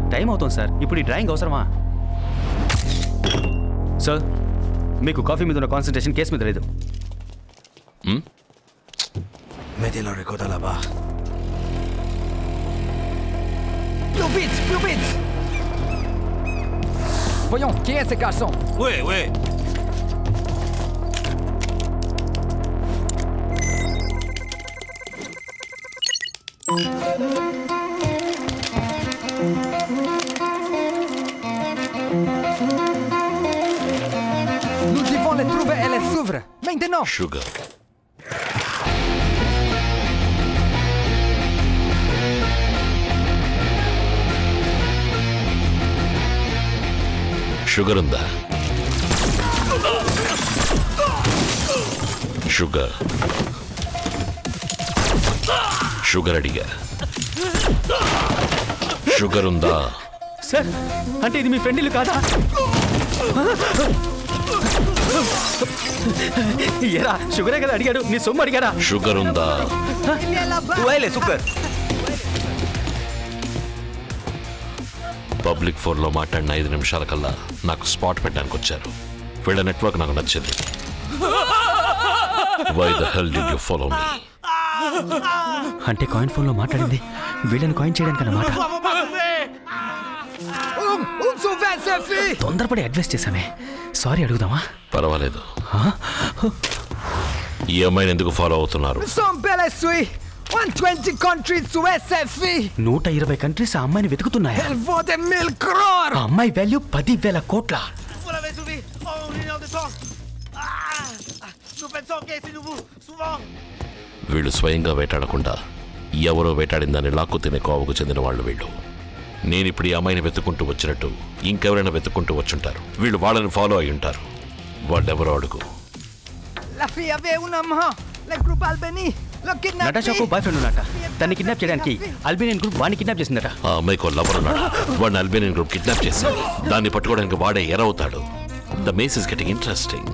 Time అవుతుంది sir ఇప్పుడు ఈ డ్రాయింగ్ అవసరమా సార్ మీకు కాఫీ మీద ఉన్న కాన్సన్ట్రేషన్ కేసు మీద లేదు Mettez le recorder là-bas. Plus vite, plus vite Voyons, qui est ce garçon Oui, oui. Nous devons les trouver et les s'ouvre. Maintenant sugar sugar ఉందా sugar sugar అడిగా sugar ఉందా sir అంటే ఇది మీ friend ఇల్లు కాదా ఏరా షుగరే కదా అడిగాడు నీ సొమ్ము అడిగాడా షుగర్ ఉందా Où సూపర్ పబ్లిక్ ఫోన్లో మాట్లాడిన ఐదు నిమిషాల కల్లా నాకు స్పాట్ పెట్టడానికి వచ్చారు వీళ్ళ నెట్వర్క్ నాకు నచ్చింది why the hell do you follow me అంటే కాయిన్ ఫోన్లో మాట్లాడింది వీళ్ళని కాయిన్ చేయడానికి అన్నమాట On, on sauve cette fille తొందరపడి అడ్వైస్ చేశామే సారీ అడుగుదామా పర్వాలేదు ఈ అమ్మాయిని ఎందుకు ఫాలో అవుతున్నారు Nous sommes bel et suis 120 countries sous SFI నూట ఇరవై కంట్రీస్ ఆ అమ్మాయిని వెతుకుతున్నాయా Elle vaut des mille crores ఆ అమ్మాయి వాల్యూ పది వేల కోట్ల Vous l'avez sauvé Oh, on est en descente ah, Nous faites sans c'est nouveau Souvent వీళ్ళు స్వయంగా వేటాడకుండా ఎవరో వేటాడిందని లాక్కు తినే కోవకు చెందిన వాళ్ళు వీళ్ళు నేను ఇప్పుడు ఈ అమ్మాయిని వెతుక్కుంటూ వచ్చినట్టు ఇంకెవరైనా వెతుక్కుంటూ వచ్చుంటారు వీళ్ళు వాళ్ళని ఫాలో అయి ఉంటారు వాళ్ళెవరో అడుగు La fille avait un amant Le groupe Albany Le నటాషాకు kidnappé బాయ్ ఫ్రెండ్ ఉన్నట తన్ని కిడ్నాప్ చేయడానికి అల్బేనియన్ గ్రూప్ వాడిని కిడ్నాప్ చేసిందట ఆ అమ్మాయికి ఓ లవర్ ఉన్నాడు వాడిని అల్బేనియన్ గ్రూప్ కిడ్నాప్ చేసి దాన్ని పట్టుకోవడానికి వాడే ఎరవుతాడు the maze is getting interesting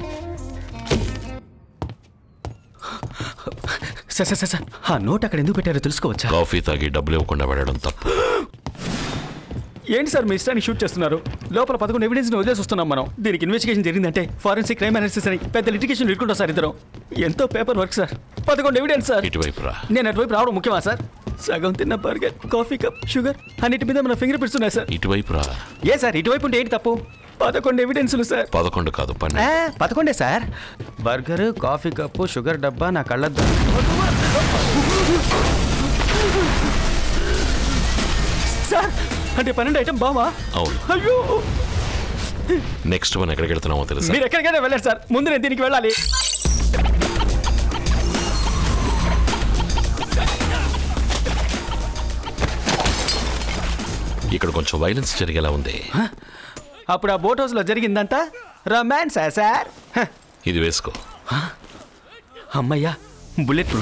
sir sir sir sir ఆ నోట్ అక్కడ ఎందుకు పెట్టారో తెలుసుకోవచ్చా కాఫీ తాగి డబ్బులు ఇవ్వకుండా వెళ్ళడం తప్పు ఏంటి సార్ మీ ఇష్టానికి షూట్ చేస్తున్నారు లోపల పదకొండు ఎవిడెన్స్ వదిలేసి వస్తున్నాం మనం దీనికి ఇన్వెస్టిగేషన్ జరిగిందంటే ఫారెన్సిక్ క్రైమ్ అనాలిసిస్ అని పెద్ద లిటిగేషన్ ఇరుకుంటాం సార్ ఇద్దరు ఎంతో పేపర్ వర్క్ సార్ పదకొండు ఎవిడెన్స్ సార్ ఇటువైపు రా నేను అటువైపు రావడం ముఖ్యమా సార్ సగం తిన్న బర్గర్ కాఫీ కప్ షుగర్ అన్నిటి మీద మన ఫింగర్ ప్రింట్స్ ఉన్నాయి సార్ ఇటువైపు రా ఏ సార్ ఇటువైపు ఉంటే ఏంటి తప్పు పదకొండు ఎవిడెన్స్లు సార్ పదకొండు కాదు ఆ, పన్నెండు పదకొండే sir burger coffee cup sugar డబ్బా నా కళ్ళద్దు సార్ అంటే పన్నెండు ఐటమ్ బావా అవును అయ్యో నెక్స్ట్ మనం ఎక్కడికి వెళ్తున్నామో తెలుసా మీరు ఎక్కడికైనా వెళ్ళండి సార్ ముందు నేను దీనికి వెళ్ళాలి ఇక్కడ కొంచెం వైలెన్స్ జరిగేలా ఉంది అప్పుడు ఆ బోట్ హౌస్లో జరిగిందంతా రొమాన్స్ సార్ హ, ఇది వేసుకో అమ్మయ్యా బుల్లెట్ ప్రూఫ్